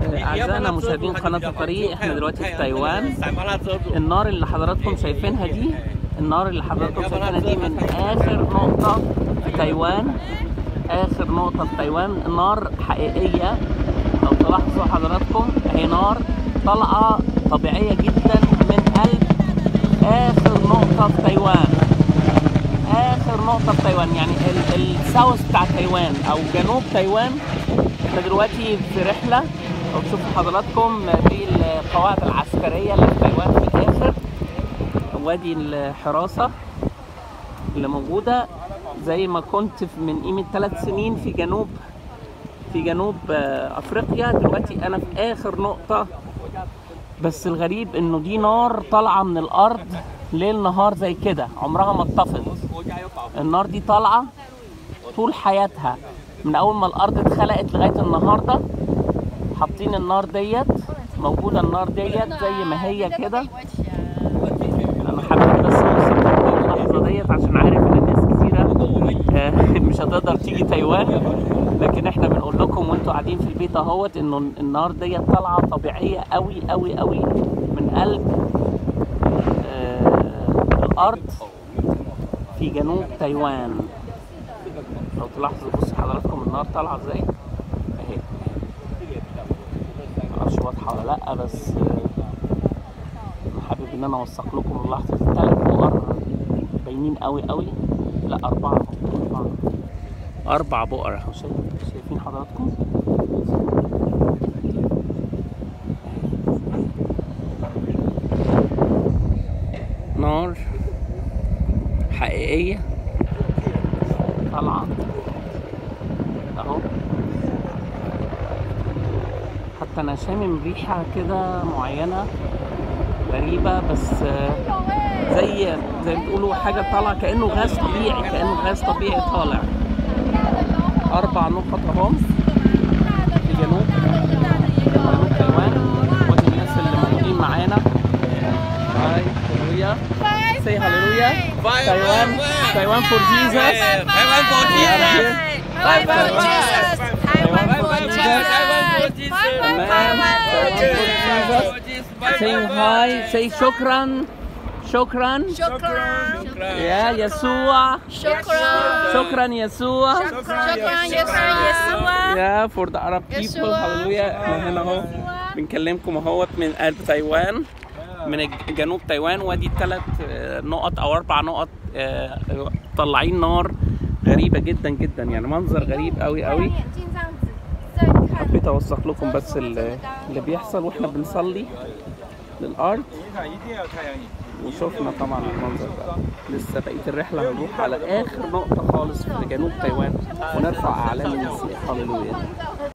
أعزائنا مشاهدين قناة الطريق احنا دلوقتي في تايوان النار اللي حضراتكم شايفينها دي النار اللي حضراتكم شايفينها دي من آخر نقطة في تايوان آخر نقطة في تايوان نار حقيقية لو تلاحظوا حضراتكم هي نار طالعة طبيعية جدا من قلب آخر نقطة في تايوان اخر نقطه في تايوان يعني ال- الساوث بتاع تايوان او جنوب تايوان احنا دلوقتي في رحله لو تشوفوا حضراتكم دي القواعد العسكريه اللي في تايوان في الاخر وادي الحراسه اللي موجوده زي ما كنت في- من قيمه ثلاث سنين في جنوب في جنوب آه، افريقيا دلوقتي انا في اخر نقطه بس الغريب انه دي نار طالعه من الارض ليل نهار زي كده عمرها ما اتطفت النار دي طالعه طول حياتها من اول ما الارض اتخلقت لغايه النهارده حاطين النار ديت موجوده النار ديت زي ما هي كده انا حبيت بس اوصل لكم اللحظه ديت عشان عارف ان الناس كتيره آه، مش هتقدر تيجي تايوان لكن احنا بنقول لكم وانتوا قاعدين في البيت اهوت انه النار ديت طالعه طبيعيه قوي قوي قوي من قلب آه، الارض في جنوب تايوان لو تلاحظوا بصوا حضراتكم النار طالعه ازاي اهي معرفش واضحه ولا لا بس آه، انا حابب ان انا اوثق لكم اللحظه الثلاث بؤر باينين قوي قوي لا اربعه اربعه اربع بؤر اهو شايف- شايفين حضراتكم نار حقيقية طالعة اهو حتى انا شامم ريحة كده معينة غريبة بس آه، زي زي ما بتقولوا حاجة طالعة كأنه غاز طبيعي كأنه غاز طبيعي طالع أربع نقط أهم في جنوب جنوب تايوان ودي الناس اللي موجودين معانا هاي هللويا say hallelujah Taiwan Taiwan for Jesus Taiwan for Jesus. Taiwan for Jesus Taiwan for Jesus Amen Taiwan for Jesus saying hi say shukran shukran شكرا يا يسوع شكرا شكرا يسوع شكرا يسوع يسوع يا فور ذا Arab people يسوع. هللويا احنا هنا اهو بنكلمكم اهوت من قلب تايوان من الج- جنوب تايوان وادي الثلاث نقط او اربع نقط آه، طالعين نار غريبه جدا جدا يعني منظر غريب قوي قوي حبيت اوثق لكم بس ال- اللي بيحصل واحنا بنصلي للارض وشفنا طبعا المنظر ده لسه بقيه الرحله هنروح على اخر نقطه خالص في جنوب تايوان ونرفع اعلام المسيح هللويا